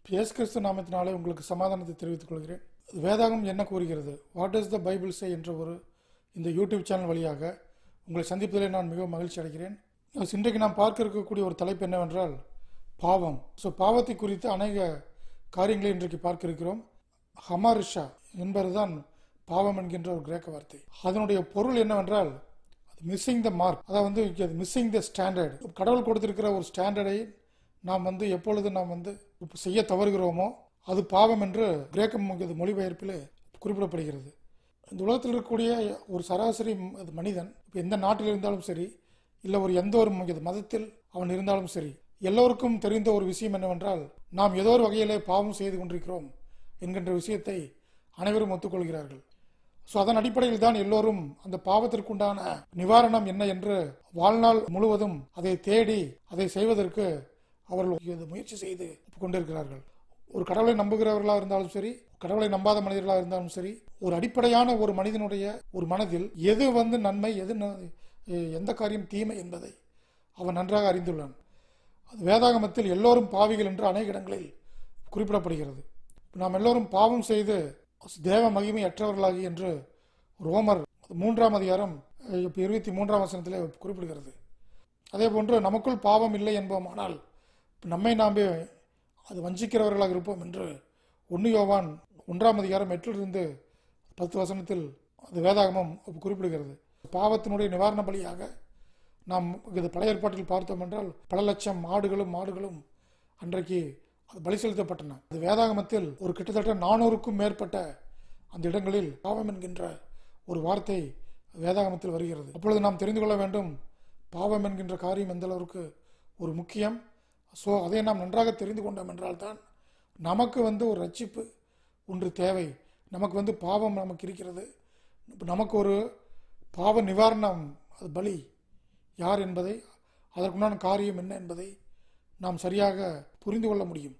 இயேசு கிறிஸ்து நாமத்தினாலே உங்களுக்கு சமாதானத்தை தெரிவித்துக் கொள்கிறேன் வேதாகம் என்ன கூறுகிறது what is the Bible say என்ற ஒரு இந்த யூடியூப் சேனல் வழியாக உங்களை சந்திப்பதிலே நான் மிகவும் மகிழ்ச்சி அடைகிறேன் இன்றைக்கு நாம் பார்க்க இருக்கக்கூடிய ஒரு தலைப்பு என்னவென்றால் பாவம் ஸோ பாவத்தை குறித்து அநேக காரியங்களை இன்றைக்கு பார்க்க இருக்கிறோம் ஹமாரிஷா என்பதுதான் பாவம் என்கின்ற ஒரு கிரேக்க வார்த்தை அதனுடைய பொருள் என்னவென்றால் மிஸ்ஸிங் த மார்க் அதாவது மிஸ்ஸிங் த ஸ்டாண்டர்ட் கடவுள் கொடுத்திருக்கிற ஒரு ஸ்டாண்டர்டை நாம் வந்து எப்பொழுது நாம் வந்து செய்ய தவறுகிறோமோ அது பாவம் என்று கிரேக்கம் இது மொழிபெயர்ப்பில் குறிப்பிடப்படுகிறது இந்த உலகத்தில் இருக்கக்கூடிய ஒரு சராசரி ம- மனிதன் இப்போ எந்த நாட்டில் இருந்தாலும் சரி இல்லை ஒரு எந்த ஒரு ம- மதத்தில் அவன் இருந்தாலும் சரி எல்லோருக்கும் தெரிந்த ஒரு விஷயம் என்னவென்றால் நாம் ஏதோ ஒரு வகையிலே பாவம் செய்து கொண்டிருக்கிறோம் என்கின்ற விஷயத்தை அனைவரும் ஒத்துக்கொள்கிறார்கள் ஸோ அதன் அடிப்படையில் தான் எல்லோரும் அந்த பாவத்திற்குண்டான நிவாரணம் என்ன என்று வாழ்நாள் முழுவதும் அதை தேடி அதை செய்வதற்கு அவர்கள் இது முயற்சி செய்து கொண்டிருக்கிறார்கள் ஒரு கடவுளை நம்புகிறவர்களாக இருந்தாலும் சரி கடவுளை நம்பாத மனிதர்களாக இருந்தாலும் சரி ஒரு அடிப்படையான ஒரு மனிதனுடைய ஒரு மனதில் எது வந்து நன்மை எது ந- எந்த காரியம் தீமை என்பதை அவன் நன்றாக அறிந்துள்ளான் அது வேதாகமத்தில் எல்லோரும் பாவிகள் என்று அநேக இடங்களில் குறிப்பிடப்படுகிறது நாம் எல்லோரும் பாவம் செய்து தேவ மகிமை அற்றவர்களாகி என்று ரோமர் மூன்றாம் அதிகாரம் இப்ப இருபத்தி மூன்றாம் வசனத்திலே குறிப்பிடுகிறது அதே போன்று நமக்குள் பாவம் இல்லை என்போமானால் நம்மை நாமே அது வஞ்சிக்கிறவர்களாக இருப்போம் என்று ஒன்று யோவான் ஒன்றாம் அதிகாரம் எட்டிலிருந்து பத்து வசனத்தில் அது வேதாகமம் குறிப்பிடுகிறது பாவத்தினுடைய நிவாரண பலியாக நாம் இது பழைய ஏற்பாட்டில் பார்த்தோம் என்றால் பல லட்சம் ஆடுகளும் மாடுகளும் அன்றைக்கு அது பலி செலுத்தப்பட்டன அது வேதாகமத்தில் ஒரு கிட்டத்தட்ட நானூறுக்கும் மேற்பட்ட அந்த இடங்களில் பாவம் என்கின்ற ஒரு வார்த்தை வேதாகமத்தில் வருகிறது அப்பொழுது நாம் தெரிந்து கொள்ள வேண்டும் பாவம் என்கின்ற காரியம் எந்த அளவுக்கு ஒரு முக்கியம் ஸோ அதை நாம் நன்றாக தெரிந்து கொண்டோம் என்றால் தான் நமக்கு வந்து ஒரு ரட்சிப்பு ஒன்று தேவை நமக்கு வந்து பாவம் நமக்கு இருக்கிறது இப்ப நமக்கு ஒரு பாவ நிவாரணம் அது பலி யார் என்பதை அதற்குண்டான காரியம் என்ன என்பதை நாம் சரியாக புரிந்து கொள்ள முடியும்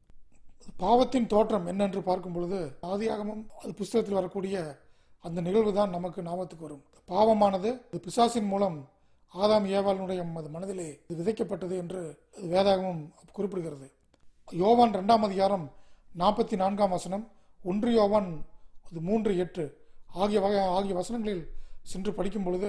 பாவத்தின் தோற்றம் என்னென்று பார்க்கும் பொழுது ஆதியாகமம் அது புஸ்தகத்தில் வரக்கூடிய அந்த நிகழ்வு தான் நமக்கு ஞாபகத்துக்கு வரும் பாவமானது அது பிசாசின் மூலம் ஆதாம் ஏவாளினுடைய ம- மனதிலே இது விதைக்கப்பட்டது என்று அது வேதாகமம் குறிப்பிடுகிறது யோவான் இரண்டாம் அதிகாரம் நாற்பத்தி நான்காம் வசனம் ஒன்று யோவான் அது மூன்று எட்டு ஆகிய வகை ஆகிய வசனங்களில் சென்று படிக்கும் பொழுது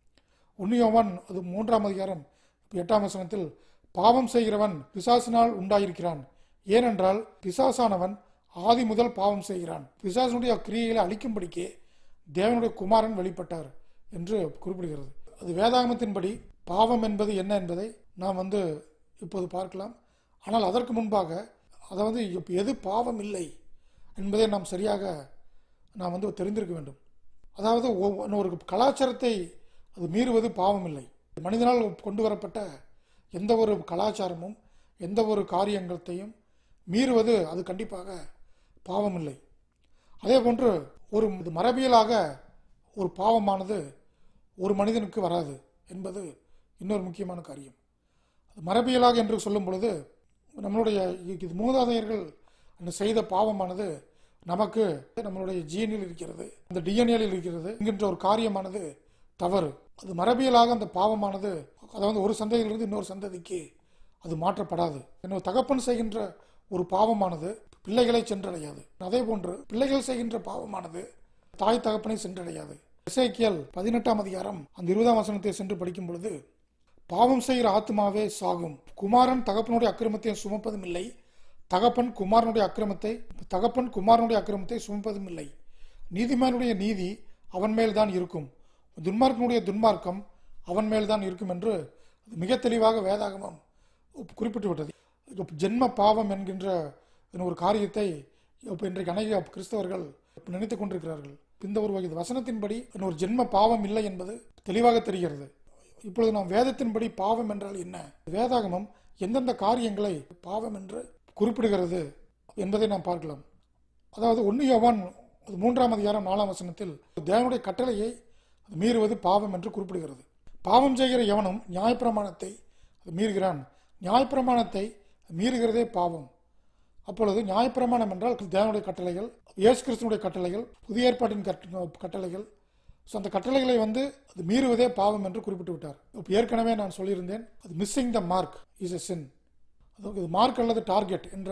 ஒன்று யோவான் அது மூன்றாம் அதிகாரம் எட்டாம் வசனத்தில் பாவம் செய்கிறவன் பிசாசினால் உண்டாயிருக்கிறான் ஏனென்றால் பிசாசானவன் ஆதி முதல் பாவம் செய்கிறான் பிசாசனுடைய கிரியைகளை அழிக்கும்படிக்கே தேவனுடைய குமாரன் வெளிப்பட்டார் என்று குறிப்பிடுகிறது அது வேதாகமத்தின்படி பாவம் என்பது என்ன என்பதை நாம் வந்து இப்போது பார்க்கலாம் ஆனால் அதற்கு முன்பாக அதை வந்து இப்ப எது பாவம் இல்லை என்பதை நாம் சரியாக நாம் வந்து தெரிந்திருக்க வேண்டும் அதாவது ஒவ்வொரு ஒரு கலாச்சாரத்தை அது மீறுவது பாவம் இல்லை மனிதனால் கொண்டு வரப்பட்ட எந்த ஒரு கலாச்சாரமும் எந்த ஒரு காரியங்களையும் மீறுவது அது கண்டிப்பாக பாவம் இல்லை அதே போன்று ஒரு இது மரபியலாக ஒரு பாவமானது ஒரு மனிதனுக்கு வராது என்பது இன்னொரு முக்கியமான காரியம் அது மரபியலாக என்று சொல்லும் பொழுது நம்மளுடைய இது மூதாதையர்கள் அந்த செய்த பாவமானது நமக்கு நம்மளுடைய ஜீனில் இருக்கிறது அந்த டிஎன்ஏல இருக்கிறது என்கின்ற ஒரு காரியமானது தவறு அது மரபியலாக அந்த பாவமானது அதாவது ஒரு சந்ததியிலிருந்து இன்னொரு சந்ததிக்கு அது மாற்றப்படாது என்னோட தகப்பன் செய்கின்ற ஒரு பாவமானது பிள்ளைகளை சென்றடையாது அதே போன்று பிள்ளைகள் செய்கின்ற பாவமானது தாய் தகப்பனை சென்றடையாது இசைக்கியல் பதினெட்டாம் அதிகாரம் அந்த இருபதாம் வசனத்தை சென்று படிக்கும் பொழுது பாவம் செய்கிற ஆத்மாவே சாகும் குமாரன் தகப்பனுடைய அக்கிரமத்தை சுமப்பதும் இல்லை தகப்பன் குமாரனுடைய அக்கிரமத்தை தகப்பன் குமாரனுடைய அக்கிரமத்தை சுமப்பதும் இல்லை நீதிமானுடைய நீதி அவன் மேல்தான் இருக்கும் துன்மார்க்கனுடைய துன்மார்க்கம் அவன் மேல்தான் இருக்கும் என்று மிக தெளிவாக வேதாகமம் குறிப்பிட்டு விட்டது இப்ப ஜென்ம பாவம் என்கின்ற ஒரு காரியத்தை இப்ப இன்றைக்கு அநேக கிறிஸ்தவர்கள் நினைத்துக் கொண்டிருக்கிறார்கள் இந்த ஒரு வகை வசனத்தின்படி ஒரு ஜென்ம பாவம் இல்லை என்பது தெளிவாக தெரிகிறது இப்பொழுது நாம் வேதத்தின்படி பாவம் என்றால் என்ன வேதாகமம் எந்தெந்த காரியங்களை பாவம் என்று குறிப்பிடுகிறது என்பதை நாம் பார்க்கலாம் அதாவது ஒன்று யோவான் அது மூன்றாம் அதிகாரம் நாலாம் வசனத்தில் தேவனுடைய கட்டளையை அது மீறுவது பாவம் என்று குறிப்பிடுகிறது பாவம் செய்கிற எவனும் நியாயப்பிரமாணத்தை அது மீறுகிறான் நியாயப்பிரமாணத்தை மீறுகிறதே பாவம் அப்பொழுது நியாயப்பிரமாணம் என்றால் தேவனுடைய கட்டளைகள் இயேசு கிறிஸ்துனுடைய கட்டளைகள் புதிய ஏற்பாட்டின் கட்ட- கட்டளைகள் ஸோ அந்த கட்டளைகளை வந்து அது மீறுவதே பாவம் என்று குறிப்பிட்டு விட்டார் இப்போ ஏற்கனவே நான் சொல்லியிருந்தேன் அது missing the mark is a sin அதாவது மார்க் அல்லது டார்கெட் என்ற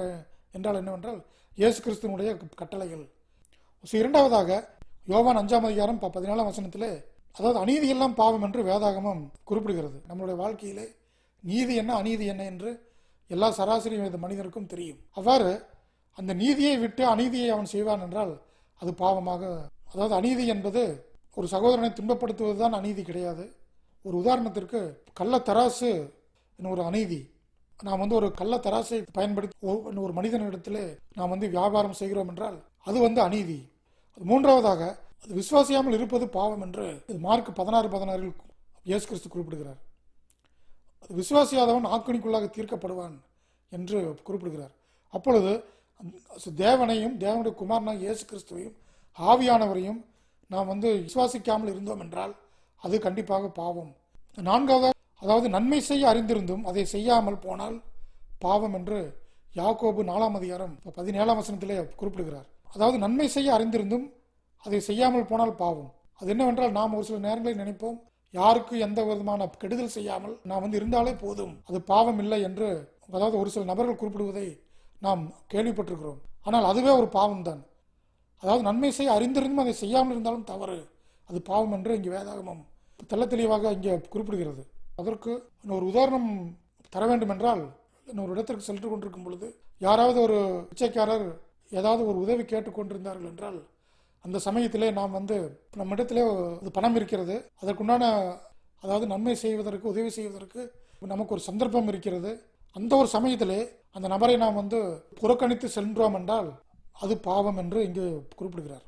என்றால் என்னவென்றால் இயேசு கிறிஸ்துவனுடைய கட்டளைகள் ஸோ இரண்டாவதாக யோவான் அஞ்சாம் அதிகாரம் ப- பதினாலாம் வசனத்திலே அதாவது அநீதியெல்லாம் பாவம் என்று வேதாகமம் குறிப்பிடுகிறது நம்மளுடைய வாழ்க்கையிலே நீதி என்ன அநீதி என்ன என்று எல்லா சராசரி மனித மனிதருக்கும் தெரியும் அவ்வாறு அந்த நீதியை விட்டு அநீதியை அவன் செய்வான் என்றால் அது பாவமாக அதாவது அநீதி என்பது ஒரு சகோதரனை துன்பப்படுத்துவதுதான் அநீதி கிடையாது ஒரு உதாரணத்திற்கு கள்ள தராசு என்ன ஒரு அநீதி நாம் வந்து ஒரு கள்ள தராசை பயன்படுத்தி ஒ- ஒரு மனிதனிடத்திலே நாம் வந்து வியாபாரம் செய்கிறோம் என்றால் அது வந்து அநீதி அது மூன்றாவதாக அது விசுவாசியாமல் இருப்பது பாவம் என்று இது மார்க் பதினாறு பதினாறில் இயேசு கிறிஸ்து குறிப்பிடுகிறார் அது விசுவாசியாதவன் ஆக்கணிக்குள்ளாக தீர்க்கப்படுவான் என்று குறிப்பிடுகிறார் அப்பொழுது அந்த தேவனையும் தேவனுடைய குமாரனாக இயேசு கிறிஸ்துவையும் ஆவியானவரையும் நாம் வந்து விசுவாசிக்காமல் இருந்தோம் என்றால் அது கண்டிப்பாக பாவம் நான்காவது அதாவது நன்மை செய்ய அறிந்திருந்தும் அதை செய்யாமல் போனால் பாவம் என்று யாக்கோபு நாலாம் அதிகாரம் பதினேழாம் வசனத்திலே குறிப்பிடுகிறார் அதாவது நன்மை செய்ய அறிந்திருந்தும் அதை செய்யாமல் போனால் பாவம் அது என்னவென்றால் நாம் ஒரு சில நேரங்களில் நினைப்போம் யாருக்கு எந்த விதமான கெடுதல் செய்யாமல் நாம் வந்து இருந்தாலே போதும் அது பாவம் இல்லை என்று அதாவது ஒரு சில நபர்கள் குறிப்பிடுவதை நாம் கேள்விப்பட்டிருக்கிறோம் ஆனால் அதுவே ஒரு பாவம் தான் அதாவது நன்மை செய்ய அறிந்திருந்தும் அதை செய்யாமல் இருந்தாலும் தவறு அது பாவம் என்று இங்கே வேதாகமம் தெள்ள தெளிவாக இங்கே குறிப்பிடுகிறது அதற்கு ஒரு உதாரணம் தர வேண்டும் என்றால் ஒரு இடத்திற்கு சென்று கொண்டிருக்கும் பொழுது யாராவது ஒரு பிச்சைக்காரர் ஏதாவது ஒரு உதவி கேட்டுக்கொண்டிருந்தார்கள் என்றால் அந்த சமயத்திலே நாம் வந்து நம்மிடத்திலே அது பணம் இருக்கிறது அதற்குண்டான அதாவது நன்மை செய்வதற்கு உதவி செய்வதற்கு நமக்கு ஒரு சந்தர்ப்பம் இருக்கிறது அந்த ஒரு சமயத்திலே அந்த நபரை நாம் வந்து புறக்கணித்து சென்றோம் என்றால் அது பாவம் என்று இங்கு குறிப்பிடுகிறார்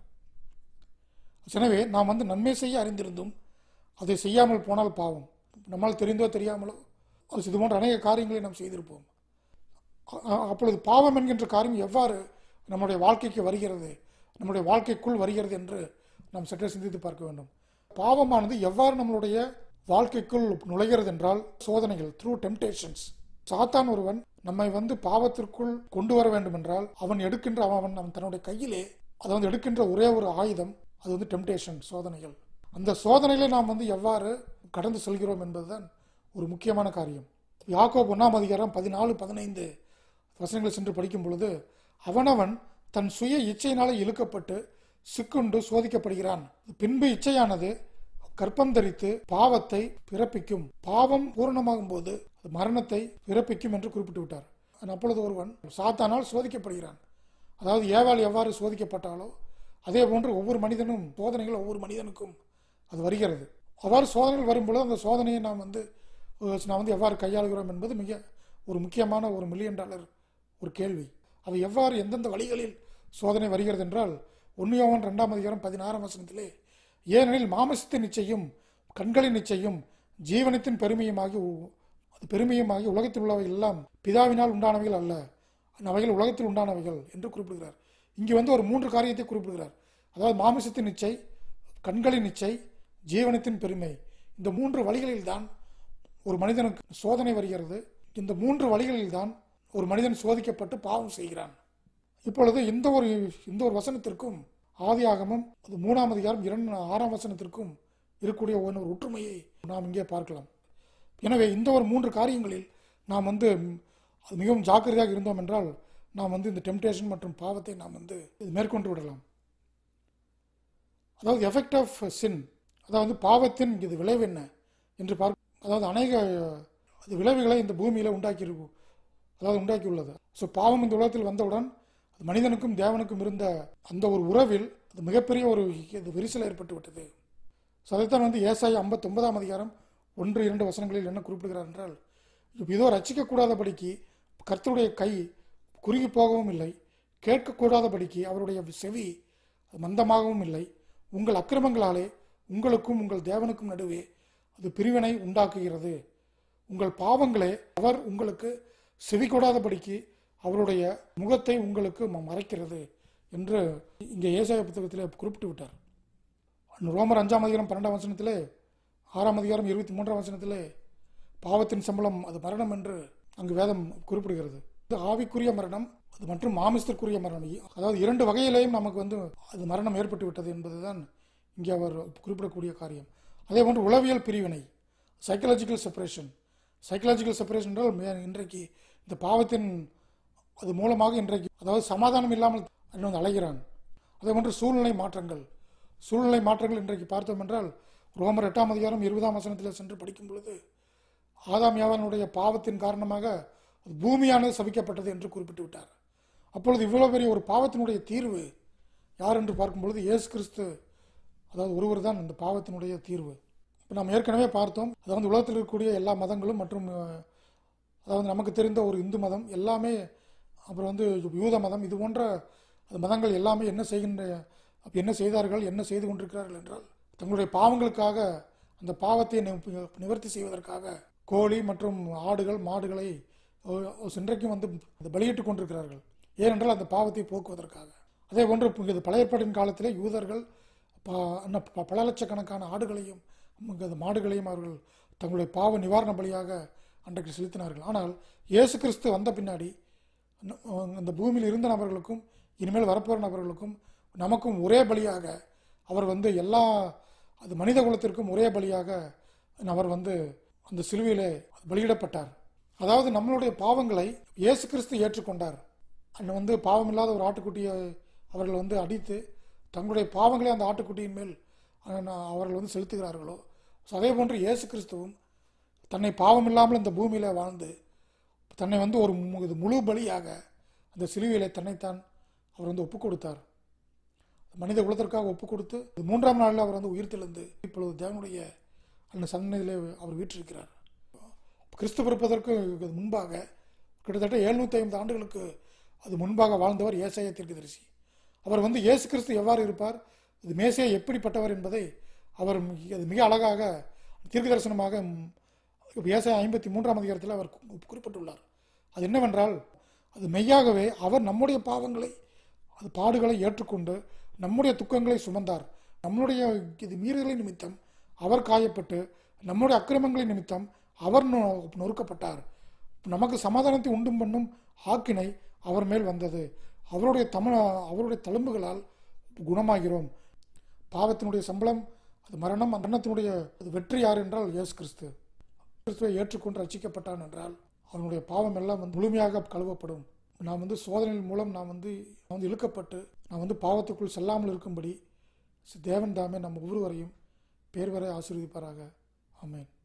எனவே நாம் வந்து நன்மை செய்ய அறிந்திருந்தும் அதை செய்யாமல் போனால் பாவம் நம்மால் தெரிந்தோ தெரியாமலோ அது இது போன்ற அநேக காரியங்களை நாம் செய்திருப்போம் அ- அ- அப்பொழுது பாவம் என்கின்ற காரியம் எவ்வாறு நம்முடைய வாழ்க்கைக்கு வருகிறது நம்முடைய வாழ்க்கைக்குள் வருகிறது என்று நாம் சற்றே சிந்தித்து பார்க்க வேண்டும் பாவமானது எவ்வாறு நம்மளுடைய வாழ்க்கைக்குள் நுழைகிறது என்றால் சோதனைகள் த்ரூ டெம்டேஷன்ஸ் சாத்தான் ஒருவன் நம்மை வந்து பாவத்திற்குள் கொண்டு வர வேண்டும் என்றால் அவன் எடுக்கின்ற அவன் அவன் தன்னுடைய கையிலே அதை வந்து எடுக்கின்ற ஒரே ஒரு ஆயுதம் அது வந்து டெம்டேஷன் சோதனைகள் அந்த சோதனையிலே நாம் வந்து எவ்வாறு கடந்து செல்கிறோம் என்பதுதான் ஒரு முக்கியமான காரியம் யாக்கோப் ஒன்றாம் அதிகாரம் பதினாலு பதினைந்து வசனங்களை சென்று படிக்கும் பொழுது அவனவன் தன் சுய இச்சையினாலே இழுக்கப்பட்டு சிக்குண்டு சோதிக்கப்படுகிறான் பின்பு இச்சையானது கற்பந்தரித்து பாவத்தை பிறப்பிக்கும் பாவம் பூரணமாகும் போது அது மரணத்தை பிறப்பிக்கும் என்று குறிப்பிட்டு விட்டார் அப்பொழுது ஒருவன் சாத்தானால் சோதிக்கப்படுகிறான் அதாவது ஏவாள் எவ்வாறு சோதிக்கப்பட்டாலோ அதே போன்று ஒவ்வொரு மனிதனும் சோதனைகள் ஒவ்வொரு மனிதனுக்கும் அது வருகிறது அவ்வாறு சோதனைகள் வரும்பொழுது அந்த சோதனையை நாம் வந்து அஹ், நாம் வந்து எவ்வாறு கையாளுகிறோம் என்பது மிக ஒரு முக்கியமான ஒரு மில்லியன் டாலர் ஒரு கேள்வி அவை எவ்வாறு எந்தெந்த வழிகளில் சோதனை வருகிறது என்றால் ஒன்னியோவன் ரெண்டாம் அதிகாரம் பதினாறாம் வசனத்திலே ஏனெனில் மாமிசத்தின் நிச்சயம் கண்களின் நிச்சயம் ஜீவனத்தின் பெருமையுமாகி உ- அது பெருமையுமாகி உலகத்தில் உள்ளவை எல்லாம் பிதாவினால் உண்டானவைகள் அல்ல அவைகள் உலகத்தில் உண்டானவைகள் என்று குறிப்பிடுகிறார் இங்கே வந்து ஒரு மூன்று காரியத்தை குறிப்பிடுகிறார் அதாவது மாமிசத்தின் நிச்சை கண்களின் நிச்சை ஜீவனத்தின் பெருமை இந்த மூன்று வழிகளில்தான் ஒரு மனிதனுக்கு சோதனை வருகிறது இந்த மூன்று வழிகளில்தான் ஒரு மனிதன் சோதிக்கப்பட்டு பாவம் செய்கிறான் இப்பொழுது இந்த ஒரு இந்த ஒரு வசனத்திற்கும் ஆதியாகமம் அது மூணாம் அதிகாரம் இரண்டு ஆறாம் வசனத்திற்கும் இருக்கக்கூடிய ஒரு ஒரு ஒற்றுமையை நாம் இங்கே பார்க்கலாம் எனவே இந்த ஒரு மூன்று காரியங்களில் நாம் வந்து ம், அது மிகவும் ஜாக்கிரதையாக இருந்தோம் என்றால் நாம் வந்து இந்த டெம்டேஷன் மற்றும் பாவத்தை நாம் வந்து இது மேற்கொண்டு விடலாம் அதாவது எஃபெக்ட் ஆஃப் சின் அதாவது பாவத்தின் இது விளைவு என்ன என்று பார்க்க அதாவது அநேக அது விளைவுகளை இந்த பூமியில் உண்டாக்கி இருக்கும் அதாவது உண்டாக்கியுள்ளது ஸோ பாவம் இந்த உலகத்தில் வந்தவுடன் அது மனிதனுக்கும் தேவனுக்கும் இருந்த அந்த ஒரு உறவில் அது மிகப்பெரிய ஒரு இது விரிசல் ஏற்பட்டு விட்டது ஸோ அதைத்தான் வந்து ஏசாய் ஐம்பத்தொன்பதாம் அதிகாரம் ஒன்று இரண்டு வசனங்களில் என்ன குறிப்பிடுகிறார் என்றால் இதோ ரசிக்கக்கூடாதபடிக்கு கர்த்தருடைய கை குறுகி போகவும் இல்லை கேட்கக்கூடாதபடிக்கு அவருடைய செவி மந்தமாகவும் இல்லை உங்கள் அக்கிரமங்களாலே உங்களுக்கும் உங்கள் தேவனுக்கும் நடுவே அது பிரிவினை உண்டாக்குகிறது உங்கள் பாவங்களே அவர் உங்களுக்கு செவி கொடாதபடிக்கு அவருடைய முகத்தை உங்களுக்கு ம- மறைக்கிறது என்று இங்கே ஏசாய புத்தகத்திலே குறிப்பிட்டு விட்டார் ரோமர் அஞ்சாம் அதிகாரம் பன்னெண்டாம் வசனத்திலே ஆறாம் அதிகாரம் இருபத்தி மூன்றாம் வசனத்திலே பாவத்தின் சம்பளம் அது மரணம் என்று அங்கு வேதம் குறிப்பிடுகிறது இது ஆவிக்குரிய மரணம் அது மற்றும் மாமிசத்திற்குரிய மரணம் இ- அதாவது இரண்டு வகையிலேயும் நமக்கு வந்து அது மரணம் ஏற்பட்டு விட்டது என்பதுதான் இங்கே அவர் குறிப்பிடக்கூடிய காரியம் அதே போன்று உளவியல் பிரிவினை சைக்கலாஜிக்கல் செப்பரேஷன் சைக்கலாஜிக்கல் செப்பரேஷன் என்றால் மே- இன்றைக்கு இந்த பாவத்தின் அது மூலமாக இன்றைக்கு அதாவது சமாதானம் இல்லாமல் இன்னும் வந்து அலைகிறான் அதே போன்று சூழ்நிலை மாற்றங்கள் சூழ்நிலை மாற்றங்கள் இன்றைக்கு பார்த்தோம் என்றால் ரோமர் எட்டாம் அதிகாரம் இருபதாம் வசனத்தில் சென்று படிக்கும் பொழுது ஆதாம் யாவனுடைய பாவத்தின் காரணமாக அது பூமியானது சபிக்கப்பட்டது என்று குறிப்பிட்டு விட்டார் அப்பொழுது இவ்வளவு பெரிய ஒரு பாவத்தினுடைய தீர்வு யார் என்று பார்க்கும் பொழுது இயேசு கிறிஸ்து அதாவது ஒருவர் தான் இந்த பாவத்தினுடைய தீர்வு இப்போ நாம் ஏற்கனவே பார்த்தோம் அதாவது உலகத்தில் இருக்கக்கூடிய எல்லா மதங்களும் மற்றும் அஹ், அதாவது நமக்கு தெரிந்த ஒரு இந்து மதம் எல்லாமே அப்புறம் வந்து யூத மதம் இது போன்ற அந்த மதங்கள் எல்லாமே என்ன செய்கின்ற அப்ப என்ன செய்தார்கள் என்ன செய்து கொண்டிருக்கிறார்கள் என்றால் தங்களுடைய பாவங்களுக்காக அந்த பாவத்தை நி- நிவர்த்தி செய்வதற்காக கோழி மற்றும் ஆடுகள் மாடுகளை அஹ், இன்றைக்கும் வந்து அதை பலியிட்டுக் கொண்டிருக்கிறார்கள் ஏனென்றால் அந்த பாவத்தை போக்குவதற்காக அதே போன்று இப்ப இது பழைய ஏற்பாட்டின் காலத்திலே யூதர்கள் ப- அன்ன ப- பல லட்சக்கணக்கான ஆடுகளையும் ம், அது மாடுகளையும் அவர்கள் தங்களுடைய பாவ நிவாரண பலியாக அன்றைக்கு செலுத்தினார்கள் ஆனால் இயேசு கிறிஸ்து வந்த பின்னாடி ந- அந்த பூமியில் இருந்த நபர்களுக்கும் இனிமேல் வரப்போகிற நபர்களுக்கும் நமக்கும் ஒரே பலியாக அவர் வந்து எல்லா அது மனித குலத்திற்கும் ஒரே பலியாக அவர் வந்து அந்த சிலுவையிலே பலியிடப்பட்டார் அதாவது நம்மளுடைய பாவங்களை இயேசு கிறிஸ்து ஏற்றுக்கொண்டார் அன்று வந்து பாவமில்லாத ஒரு ஆட்டுக்குட்டியை அவர்கள் வந்து அடித்து தங்களுடைய பாவங்களை அந்த ஆட்டுக்குட்டியின் மேல் அஹ், அவர்கள் வந்து செலுத்துகிறார்களோ ஸோ அதே போன்று இயேசு கிறிஸ்துவும் தன்னை பாவமில்லாமல் இந்த பூமியில் வாழ்ந்து தன்னை வந்து ஒரு மு- இது முழு பலியாக அந்த சிலுவையிலே தன்னைத்தான் அவர் வந்து ஒப்புக் கொடுத்தார் மனித குலத்திற்காக ஒப்புக் கொடுத்து மூன்றாம் நாளில் அவர் வந்து உயிர் தெழுந்து இப்பொழுது தேவனுடைய அந்த சன்னதியிலே அவர் வீற்றிருக்கிறார் கிறிஸ்து பிறப்பதற்கு முன்பாக கிட்டத்தட்ட எழுநூற்றி ஐம்பது ஆண்டுகளுக்கு அது முன்பாக வாழ்ந்தவர் ஏசாய தீர்க்கதரிசி அவர் வந்து இயேசு கிறிஸ்து எவ்வாறு இருப்பார் இது மேசையா எப்படிப்பட்டவர் என்பதை அவர் மிக- அது மிக அழகாக தீர்க்க தரிசனமாக ஏசாய ஐம்பத்தி மூன்றாம் அதிகாரத்தில் அவர் கு- குறிப்பிட்டுள்ளார் அது என்னவென்றால் அது மெய்யாகவே அவர் நம்முடைய பாவங்களை அது பாடுகளை ஏற்றுக்கொண்டு நம்முடைய துக்கங்களை சுமந்தார் நம்முடைய இது மீறுதலை நிமித்தம் அவர் காயப்பட்டு நம்முடைய அக்கிரமங்களின் நிமித்தம் அவர் நொ- நொறுக்கப்பட்டார் நமக்கு சமாதானத்தை உண்டும் பண்ணும் ஆக்கினை அவர் மேல் வந்தது அவருடைய தமிழ் அவருடைய தழும்புகளால் குணமாகிறோம் பாவத்தினுடைய சம்பளம் அது மரணம் மரணத்தினுடைய அது வெற்றி யார் என்றால் இயேசு கிறிஸ்து கிறிஸ்துவை ஏற்றுக்கொண்டு ரட்சிக்கப்பட்டான் என்றால் அவனுடைய பாவம் எல்லாம் வந்து முழுமையாக கழுவப்படும் நாம் வந்து சோதனையின் மூலம் நாம் வந்து நாம் வந்து இழுக்கப்பட்டு நாம் வந்து பாவத்துக்குள் செல்லாமல் இருக்கும்படி தேவன் தாமே நம்ம ஒவ்வொருவரையும் பேர் வரை ஆசீர்வதிப்பாராக ஆமென்